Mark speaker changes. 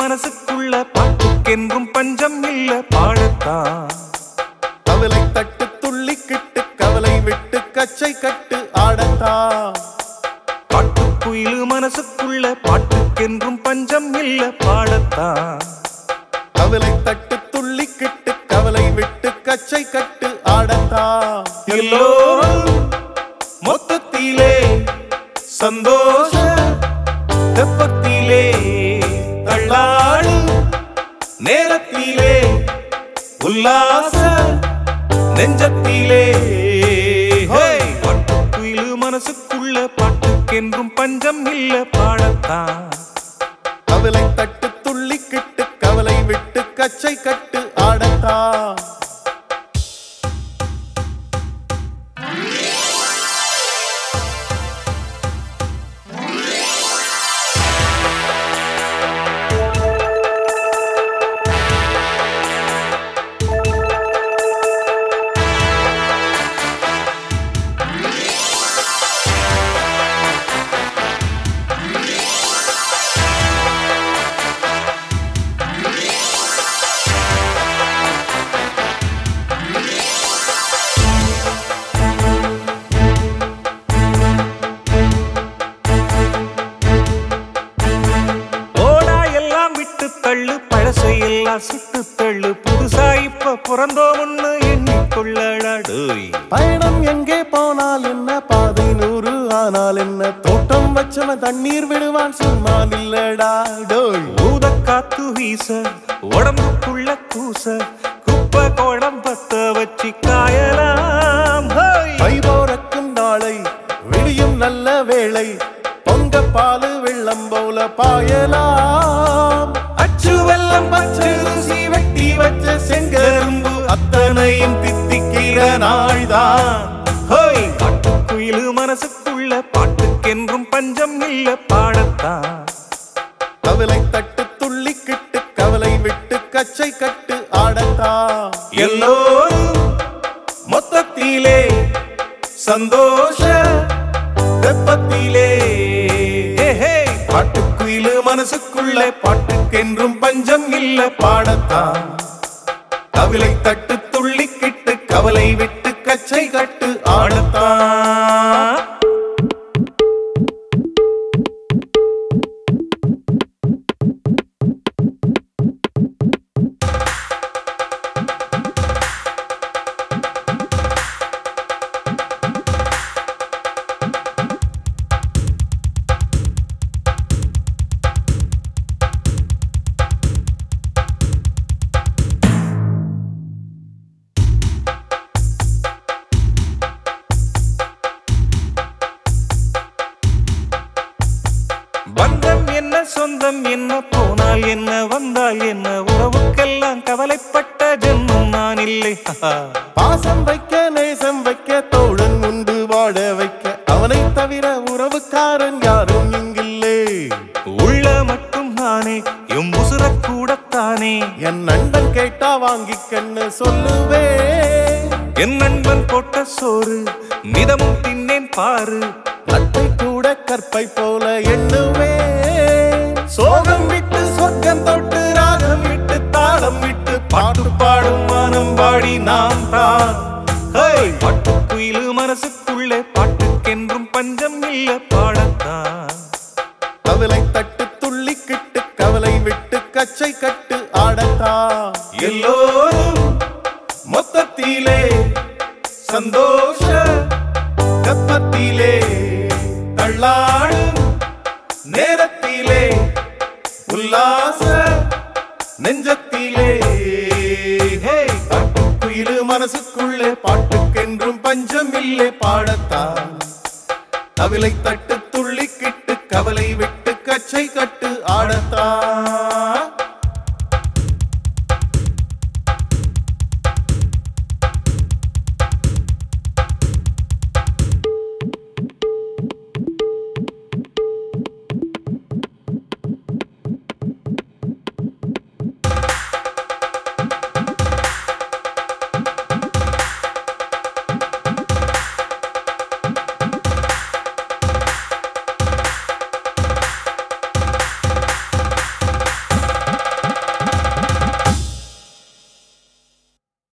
Speaker 1: மனசுக்குள்ள பாட்டுக்கென்றும் பஞ்சம் இல்ல பாடத்தான்
Speaker 2: கவலை தட்டு துள்ளிக்கிட்டு கவலை விட்டு கச்சை கட்டு ஆடத்தா
Speaker 1: பாட்டுக்குயிலு மனசுக்குள்ள பாட்டுக்கென்றும் பஞ்சம் இல்ல பாடத்தான்
Speaker 2: கவலை தட்டு துள்ளிக்கிட்டு கவலை விட்டு கச்சை கட்டு ஆடத்தா
Speaker 1: எல்லோரும் மொத்தத்திலே சந்தோஷ தெப்பத்திலே தள்ளாடும் நேரத்திலே உல்லாச நெஞ்சத்திலே ஹேய்! பட்டுக்குயிலு மனசுக்குள்ள பாட்டுக்கென்றும் பஞ்சம் இல்ல பாடத்தான்
Speaker 2: கவலை தட்டு துள்ளிக்கிட்டு கவலை விட்டு கச்சை கட்டு ஆடத்தா
Speaker 1: ஓடா எல்லாம் விட்டு தள்ளு பழசை எல்லாம் சுட்டு தள்ளு புதுசா இப்ப பிறந்தோம்னு எண்ணிக்கொள்ளடாடோய்
Speaker 2: பயணம் எங்கே போனால் என்ன பாதை நூறு ஆனால் என்ன தோட்டம் வச்சவன் தண்ணீர் விடுவான் சும்மா இல்லடா டோய்
Speaker 1: ஊத காத்து வீச உடம்புக்குள்ள கூச குப்பை கோடம் பத்த வச்சு காயலாம் ஹோய்!
Speaker 2: கை போறக்கும் நாளை விடியும் நல்ல வேளை பொங்க பாலு வெள்ளம் போல பாயலாம்
Speaker 1: அச்சு வெள்ளம் பச்சை ருசி வெட்டி வச்ச செங்கரும்பு அத்தனையும் தித்திக்கிற நாள்தான் ஹோய் பாட்டுக்குயிலு மனசுக்குள்ள பாட்டுக்கென்றும் பஞ்சம் இல்ல பாடத்தான்
Speaker 2: கவலை தட்டு துள்ளிக்கிட்டு கவலை விட்டு கச்சை கட்டு ஆடத்தா
Speaker 1: எல்லோரும் மொத்தத்திலே சந்தோஷ வெப்பத்திலே ஹே, ஹே. பாட்டுக்குயிலு மனசுக்குள்ள பாட்டுக்கென்றும் பஞ்சம் இல்ல பாடத்தான் கவலை தட்டு துள்ளிக்கிட்டு கவலை விட்டு கச்சை கட்டு ஆடத்தான் பந்தம் என்ன சொந்தம் என்ன போனால் என்ன வந்தால் என்ன உறவுக்கெல்லாம் கவலைப்பட்ட ஜென்மம் நான் இல்லை
Speaker 2: பாசம் வைக்க நேசம் வைக்க தோழன் உண்டு வாழ வைக்க அவனை தவிர உறவுக்காரன் யாரும் இங்கில்லே
Speaker 1: உள்ள மட்டும் நானே எம் உசுர கூடத்தானே
Speaker 2: என் நண்பன் கேட்டா வாங்கி கண்ணு சொல்லுவே
Speaker 1: என் நண்பன் போட்ட சோறு மிதமும் தின்னேன் பாரு
Speaker 2: நட்பை கூட கற்பை போல எண்ணுவே சோகம் விட்டு சொர்க்கம் தொட்டு ராகம் விட்டு தாளம் விட்டு
Speaker 1: பாட்டு பாடும் மனம் பாடி நாம் தான் ஹேய்! பாட்டுக்குயிலு மனசுக்குள்ளே பாட்டுக்கென்றும் பஞ்சம் இல்ல பாடத்தான்
Speaker 2: கவலை தட்டு துள்ளிக்கிட்டு கவலை விட்டு கச்சை கட்டு ஆடத்தா
Speaker 1: எல்லோரும் மொத்தத்திலே சந்தோஷ கப்பத்திலே தள்ளாடும் நேரத்திலே உல்லாச நெஞ்சத்திலே ஹே பாட்டுக்குயிலு மனசுக்குள்ளே பாட்டுக்கென்றும் பஞ்சமில்லை பாடத்தான் கவலை தட்டு துள்ளிக்கிட்டு கவலை விட்டு கச்சை கட்டு ஆடத்தான்